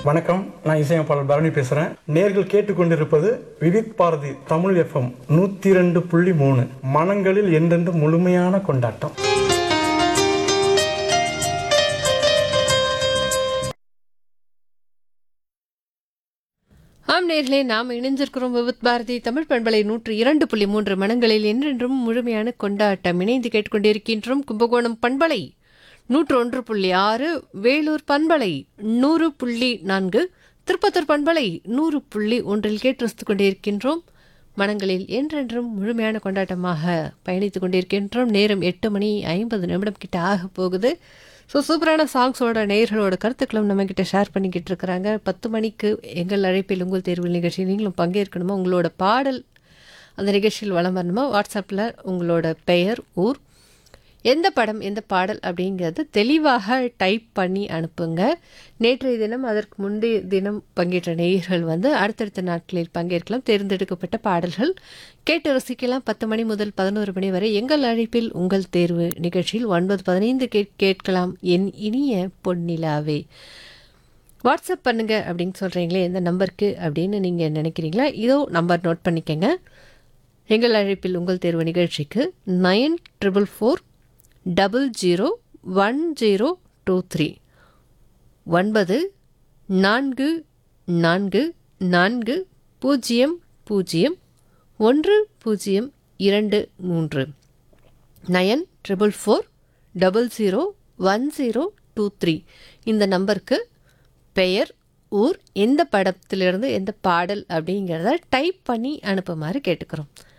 வணக்கம் நான் இசையமைப்பாளர் பரணி பேசுறேன் நேர்கள் கேட்டுக்கொண்டிருப்பது விவித் பாரதி தமிழ் எஃப்எம் நூத்தி ரெண்டு புள்ளி மூணு மனங்களில் என்றென்று முழுமையான கொண்டாட்டம் ஆம் நேர்களே நாம் இணைஞ்சிருக்கிறோம் விவித் பாரதி தமிழ் பண்பலை நூற்று இரண்டு புள்ளி மூன்று மனங்களில் என்றென்றும் முழுமையான கொண்டாட்டம் இணைந்து கேட்டுக்கொண்டிருக்கின்றோம் கும்பகோணம் பண்பலை நூற்று ஒன்று புள்ளி ஆறு வேலூர் பண்பலை நூறு புள்ளி நான்கு திருப்பத்தூர் பண்பலை நூறு புள்ளி ஒன்றில் கேட்டு ரசித்துக் கொண்டிருக்கின்றோம் மனங்களில் என்றென்றும் முழுமையான கொண்டாட்டமாக பயணித்துக் கொண்டிருக்கின்றோம் நேரம் எட்டு மணி ஐம்பது நிமிடம் கிட்ட ஆக போகுது ஸோ சூப்பரான சாங்ஸோட நேயர்களோட கருத்துக்களும் நம்ம கிட்ட ஷேர் பண்ணிக்கிட்டு இருக்கிறாங்க பத்து மணிக்கு எங்கள் அழைப்பில் உங்கள் தேர்வு நிகழ்ச்சி நீங்களும் பங்கேற்கணுமா உங்களோட பாடல் அந்த நிகழ்ச்சியில் வளம் வரணுமா வாட்ஸ்அப்பில் உங்களோட பெயர் ஊர் எந்த படம் எந்த பாடல் அப்படிங்கிறது தெளிவாக டைப் பண்ணி அனுப்புங்க நேற்றைய தினம் அதற்கு முந்தைய தினம் பங்கேற்ற நேயர்கள் வந்து அடுத்தடுத்த நாட்களில் பங்கேற்கலாம் தேர்ந்தெடுக்கப்பட்ட பாடல்கள் கேட்டு ரசிக்கலாம் பத்து மணி முதல் பதினோரு மணி வரை எங்கள் அழைப்பில் உங்கள் தேர்வு நிகழ்ச்சியில் ஒன்பது பதினைந்து கேட் கேட்கலாம் என் இனிய பொன்னிலாவே வாட்ஸ்அப் பண்ணுங்க அப்படின்னு சொல்கிறீங்களே எந்த நம்பருக்கு அப்படின்னு நீங்கள் நினைக்கிறீங்களா இதோ நம்பர் நோட் பண்ணிக்கங்க எங்கள் அழைப்பில் உங்கள் தேர்வு நிகழ்ச்சிக்கு nine triple four double zero one zero two three ஒன்பது நான்கு நான்கு நான்கு பூஜ்ஜியம் பூஜ்ஜியம் ஒன்று பூஜ்ஜியம் இரண்டு மூன்று nine triple four double zero one zero two three இந்த நம்பருக்கு பெயர் ஊர் எந்த படத்திலிருந்து எந்த பாடல் அப்படிங்கிறத டைப் பண்ணி அனுப்புமாறு கேட்டுக்கிறோம்